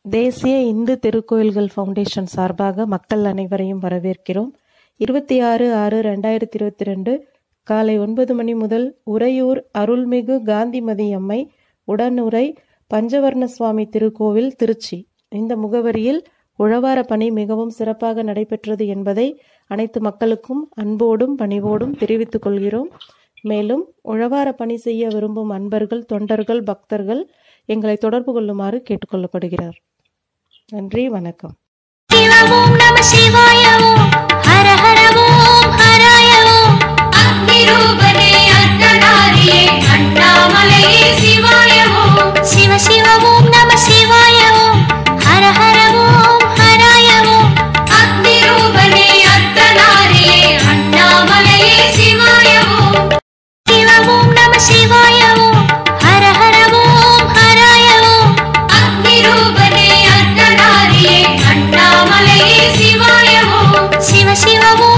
தேசிய இந்து திருக்கோயில்கள் ஃபவுண்டேஷன் சார்பாக மக்கள் அனைவரையும் வரவேற்கிறோம் இருபத்தி ஆறு ஆறு ரெண்டாயிரத்தி இருபத்தி ரெண்டு காலை ஒன்பது மணி முதல் உறையூர் அருள்மிகு காந்திமதி அம்மை உடனுரை பஞ்சவர்ண சுவாமி திருக்கோவில் திருச்சி இந்த முகவரியில் உழவார பணி மிகவும் சிறப்பாக நடைபெற்றது என்பதை அனைத்து மக்களுக்கும் அன்போடும் பணிவோடும் தெரிவித்துக் கொள்கிறோம் மேலும் உழவார பணி செய்ய விரும்பும் அன்பர்கள் தொண்டர்கள் பக்தர்கள் எங்களை தொடர்பு கொள்ளுமாறு கேட்டுக்கொள்ளப்படுகிறார் நன்றி வணக்கம் சிவ ஓம் நம சிவாய ஓம் ஹர ஹர ஓம் ஹராய ஓம் அக்னிரூபனே அர்த்தநாரியே அண்ணாமலையே சிவாய ஓம் சிவ சிவ ஓம் நம சிவாய ஓம் ஹர ஹர ஓம் ஹராய ஓம் அக்னிரூபனே அர்த்தநாரியே அண்ணாமலையே சிவாய ஓம் சிவ ஓம் நம சிவாய ஓம் ஹர ஹர ஓம் ஹராய ஓம் அக்னிரூபனே அர்த்தநாரியே அண்ணாமலையே சிவாய ஓம் சிவ சிவ ஓம்